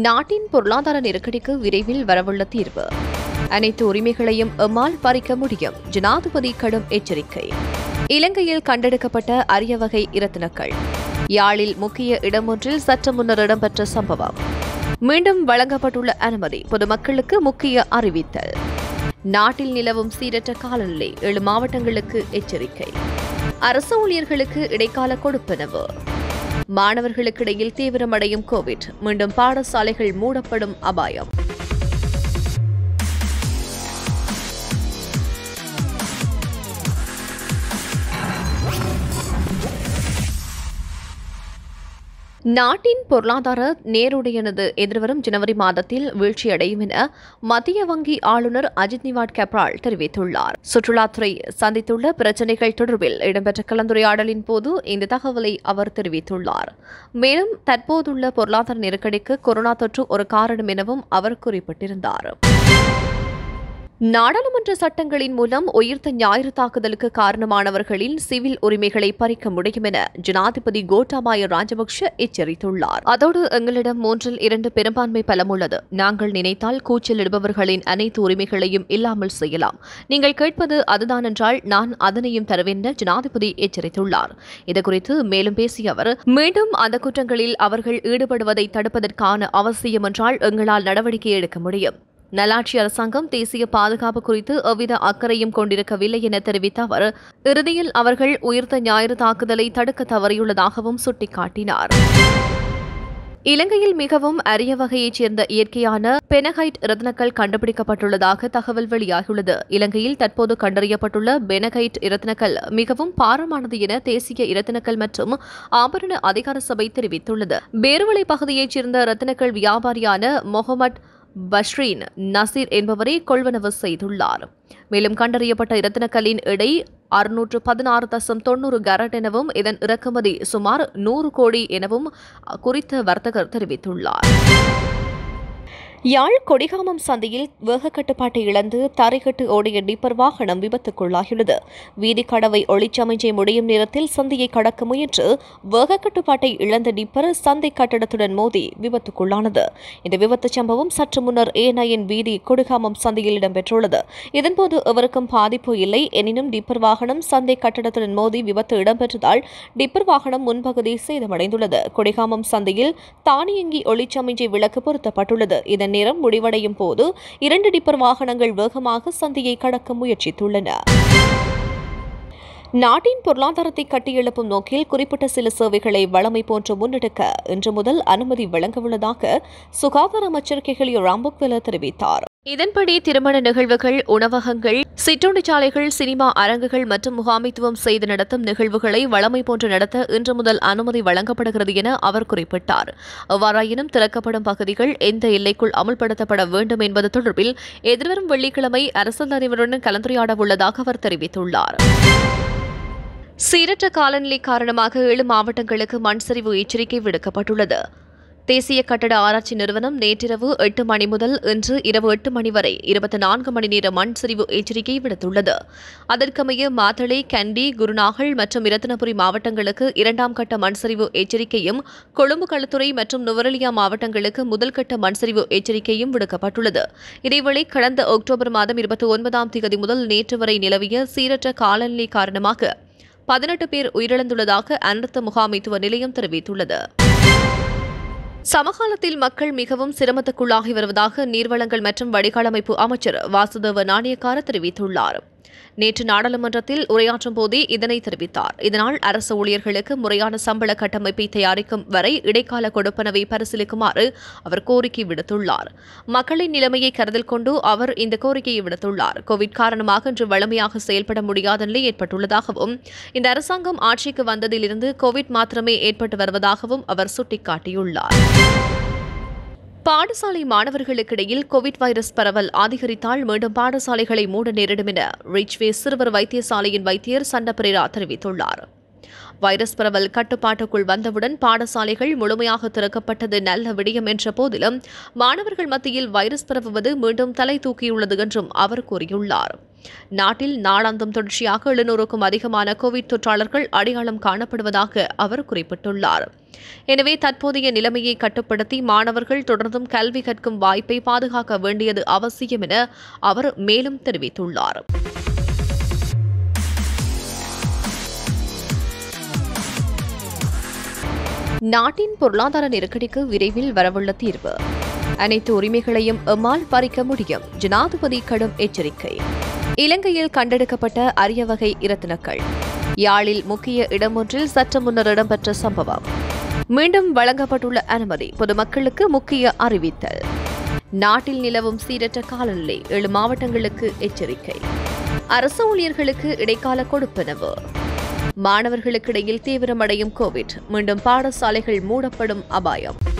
நாட்டின் பொருளாதார நெருக்கடிக்கு விரைவில் வரவுள்ள தீர்வு அனைத்து உரிமைகளையும் எம்மால் பறிக்க முடியும் ஜனாதிபதி கடும் எச்சரிக்கை இலங்கையில் கண்டெடுக்கப்பட்ட அரிய வகை இரத்தினக்கள் யாழில் முக்கிய இடமொன்றில் சற்று முன்னர் இடம்பெற்ற சம்பவம் மீண்டும் வழங்கப்பட்டுள்ள அனுமதி பொதுமக்களுக்கு முக்கிய அறிவித்தல் நாட்டில் நிலவும் சீரற்ற காலநிலை ஏழு மாவட்டங்களுக்கு எச்சரிக்கை அரசு ஊழியர்களுக்கு இடைக்கால கொடுப்பனவு மாணவர்களுக்கிடையில் தீவிரமடையும் கோவிட் மீண்டும் பாடசாலைகள் மூடப்படும் அபாயம் நாட்டின் பொருளாதார நேருடையனது எதிர்வரும் ஜனவரி மாதத்தில் வீழ்ச்சியடையும் என மத்திய வங்கி ஆளுநர் அஜித் நிவாட் கப்ரால் தெரிவித்துள்ளார் சுற்றுலாத்துறை சந்தித்துள்ள பிரச்சினைகள் தொடர்பில் இடம்பெற்ற கலந்துரையாடலின் போது இந்த தகவலை அவர் தெரிவித்துள்ளார் மேலும் தற்போதுள்ள பொருளாதார நெருக்கடிக்கு கொரோனா தொற்று ஒரு காரணம் எனவும் அவர் குறிப்பிட்டிருந்தார் நாடாளுமன்ற சட்டங்களின் மூலம் உயிர்த்த ஞாயிறு தாக்குதலுக்கு காரணமானவர்களின் சிவில் உரிமைகளை பறிக்க முடியும் என ஜனாதிபதி கோட்டாபாய ராஜபக்ஷ எச்சரித்துள்ளார் அதோடு எங்களிடம் மூன்றில் இரண்டு பெரும்பான்மை பலம் உள்ளது நாங்கள் நினைத்தால் கூச்சலிடுபவர்களின் அனைத்து உரிமைகளையும் இல்லாமல் செய்யலாம் நீங்கள் கேட்பது அதுதான் என்றால் நான் அதனையும் தருவேன் என ஜனாதிபதி எச்சரித்துள்ளார் இதுகுறித்து மேலும் பேசிய அவர் மீண்டும் அந்த குற்றங்களில் அவர்கள் ஈடுபடுவதை தடுப்பதற்கான அவசியம் என்றால் எங்களால் நடவடிக்கை எடுக்க முடியும் நல்லாட்சி அரசாங்கம் தேசிய பாதுகாப்பு குறித்து எவ்வித அக்கறையும் கொண்டிருக்கவில்லை என தெரிவித்த அவர் இறுதியில் அவர்கள் உயிர்த்த ஞாயிறு தாக்குதலை தடுக்க தவறியுள்ளதாகவும் சுட்டிக்காட்டினார் இலங்கையில் மிகவும் அரிய வகையைச் சேர்ந்த இயற்கையான பெனகைட் ரத்னக்கல் கண்டுபிடிக்கப்பட்டுள்ளதாக தகவல் வெளியாகியுள்ளது இலங்கையில் தற்போது கண்டறியப்பட்டுள்ள பெனகைட் இரத்தினக்கல் மிகவும் பாரமானது என தேசிய இரத்தினக்கல் மற்றும் ஆபரண அதிகார சபை தெரிவித்துள்ளது பேருவளை பகுதியைச் சேர்ந்த ரத்தினக்கல் வியாபாரியான மொஹமட் பஷ்ரீன் நசீர் என்பவரை கொள்வனவு செய்துள்ளார் மேலும் கண்டறியப்பட்ட இரத்தினக்கல்லின் எடை அறுநூற்று பதினாறு தசம் தொன்னூறு கரட் எனவும் இதன் இறக்குமதி சுமார் நூறு கோடி எனவும் குறித்த வர்த்தகர் தெரிவித்துள்ளார் யாழ் கொடிகாமம் சந்தையில் வேக கட்டுப்பாட்டை இழந்து தரைகட்டு ஓடிய டிப்பர் வாகனம் விபத்துக்குள்ளாகியுள்ளது வீதி கடவை ஒளிச்சமைச்சை முடியும் நேரத்தில் சந்தையை கடக்க முயன்று வேக கட்டுப்பாட்டை இழந்த டிப்பர் சந்தை கட்டடத்துடன் மோதி விபத்துக்குள்ளானது இந்த விபத்து சம்பவம் சற்று முன்னர் ஏனையின் வீதி கொடிகாமம் சந்தையில் இடம்பெற்றுள்ளது இதன்போது எவருக்கும் பாதிப்பு இல்லை எனினும் டிப்பர் வாகனம் சந்தை கட்டடத்துடன் மோதி விபத்து இடம்பெற்றதால் டிப்பர் வாகனம் முன்பகுதி சேதமடைந்துள்ளது கொடிகாமம் சந்தையில் தானியங்கி ஒளிச்சமிஞ்சை விளக்கு பொருத்தப்பட்டுள்ளது இதன் நேரம் முடிவடையும் போது இரண்டு டிப்பர் வாகனங்கள் வேகமாக சந்தையை கடக்க முயற்சித்துள்ளன நாட்டின் பொருளாதாரத்தை கட்டியெழுப்பும் நோக்கில் குறிப்பிட்ட சில சேவைகளை வளமை போன்று முன்னெடுக்க இன்று முதல் அனுமதி வழங்கவுள்ளதாக சுகாதார அமைச்சர் கெஹலியோ ராம்புக்வெல தெரிவித்தார் இதன்படி திருமண நிகழ்வுகள் உணவகங்கள் சிற்றுண்டிச்சாலைகள் சினிமா அரங்குகள் மற்றும் முகாமைத்துவம் செய்து நடத்தும் நிகழ்வுகளை வளமை போன்று நடத்த இன்று முதல் அனுமதி வழங்கப்படுகிறது என அவர் குறிப்பிட்டார் எவ்வாறாயினும் திறக்கப்படும் பகுதிகள் எந்த எல்லைக்குள் அமுல்படுத்தப்பட வேண்டும் என்பது தொடர்பில் எதிர்வரும் வெள்ளிக்கிழமை அரசு தலைவருடன் கலந்துரையாட உள்ளதாக அவர் தெரிவித்துள்ளார் சீரற்ற காலநிலை காரணமாக ஏழு மாவட்டங்களுக்கு மண் சரிவு எச்சரிக்கை விடுக்கப்பட்டுள்ளது தேசிய கட்டட ஆராய்ச்சி நிறுவனம் நேற்றிரவு எட்டு மணி முதல் இன்று இரவு எட்டு மணி வரை இருபத்தி நான்கு மணி நேர மண் சரிவு எச்சரிக்கை விடுத்துள்ளது அதற்கமைய மாத்தளை கண்டி குருநாகல் மற்றும் இரத்தினபுரி மாவட்டங்களுக்கு இரண்டாம் கட்ட மண் சரிவு எச்சரிக்கையும் கொழும்பு களுத்துறை மற்றும் நுவரெலியா மாவட்டங்களுக்கு முதல் கட்ட மண் சரிவு எச்சரிக்கையும் விடுக்கப்பட்டுள்ளது இதேவேளை கடந்த அக்டோபர் மாதம் இருபத்தி ஒன்பதாம் தேதி முதல் நேற்று வரை நிலவிய சீரற்ற காலநிலை காரணமாக பதினெட்டு பேர் உயிரிழந்துள்ளதாக அனர்த்த முகாமைத்துவ நிலையம் தெரிவித்துள்ளது சமகாலத்தில் மக்கள் மிகவும் சிரமத்துக்குள்ளாகி வருவதாக நீர்வளங்கள் மற்றும் வடிகாலமைப்பு அமைச்சர் வாசுதேவ நாணயக்கார தெரிவித்துள்ளார் நேற்று நாடாளுமன்றத்தில் உரையாற்றும் போதே இதனை தெரிவித்தார் இதனால் அரசு ஊழியர்களுக்கு முறையான சம்பள கட்டமைப்பை தயாரிக்கும் வரை இடைக்கால கொடுப்பனவை பரிசீலிக்குமாறு அவர் கோரிக்கை விடுத்துள்ளார் மக்களின் நிலைமையை கருத்தில் கொண்டு அவர் இந்த கோரிக்கையை விடுத்துள்ளார் கோவிட் காரணமாக இன்று வலிமையாக செயல்பட முடியாத நிலை ஏற்பட்டுள்ளதாகவும் இந்த அரசாங்கம் ஆட்சிக்கு வந்ததிலிருந்து கோவிட் மாத்திரமே ஏற்பட்டு வருவதாகவும் அவர் சுட்டிக்காட்டியுள்ளார் பாடசாலை மாணவர்களுக்கிடையில் கோவிட் வைரஸ் பரவல் அதிகரித்தால் மீண்டும் பாடசாலைகளை மூட நேரிடும் என ரிச்வே சிறுவர் வைத்தியசாலையின் வைத்தியர் சண்டபெரேரா தெரிவித்துள்ளார் வைரஸ் பரவல் கட்டுப்பாட்டுக்குள் வந்தவுடன் பாடசாலைகள் முழுமையாக திறக்கப்பட்டது நல்ல விடயம் என்ற போதிலும் மாணவர்கள் மத்தியில் வைரஸ் பரவுவது மீண்டும் தலை தூக்கியுள்ளது என்றும் அவர் கூறியுள்ளார் நாட்டில் நாளாந்தம் தொடர்ச்சியாக எழுநூறுக்கும் அதிகமான கோவிட் தொற்றாளர்கள் அடையாளம் காணப்படுவதாக அவர் குறிப்பிட்டுள்ளார் எனவே தற்போதைய நிலைமையை கட்டுப்படுத்தி மாணவர்கள் தொடர்ந்தும் கல்வி கற்கும் வாய்ப்பை பாதுகாக்க வேண்டியது அவசியம் என அவர் மேலும் தெரிவித்துள்ளார் நாட்டின் பொருளாதார நெருக்கடிக்கு விரைவில் வரவுள்ள தீர்வு அனைத்து உரிமைகளையும் எம்மால் பறிக்க முடியும் ஜனாதிபதி கடும் எச்சரிக்கை இலங்கையில் கண்டெடுக்கப்பட்ட அரிய வகை இரத்தினக்கள் யாழில் முக்கிய இடமொன்றில் சற்று முன்னர் இடம்பெற்ற சம்பவம் மீண்டும் வழங்கப்பட்டுள்ள அனுமதி பொதுமக்களுக்கு முக்கிய அறிவித்தல் நாட்டில் நிலவும் சீரற்ற காலநிலை ஏழு மாவட்டங்களுக்கு எச்சரிக்கை அரசு ஊழியர்களுக்கு இடைக்கால கொடுப்பனவு மாணவர்களுக்கிடையில் தீவிரமடையும் கோவிட் மீண்டும் பாடசாலைகள் மூடப்படும் அபாயம்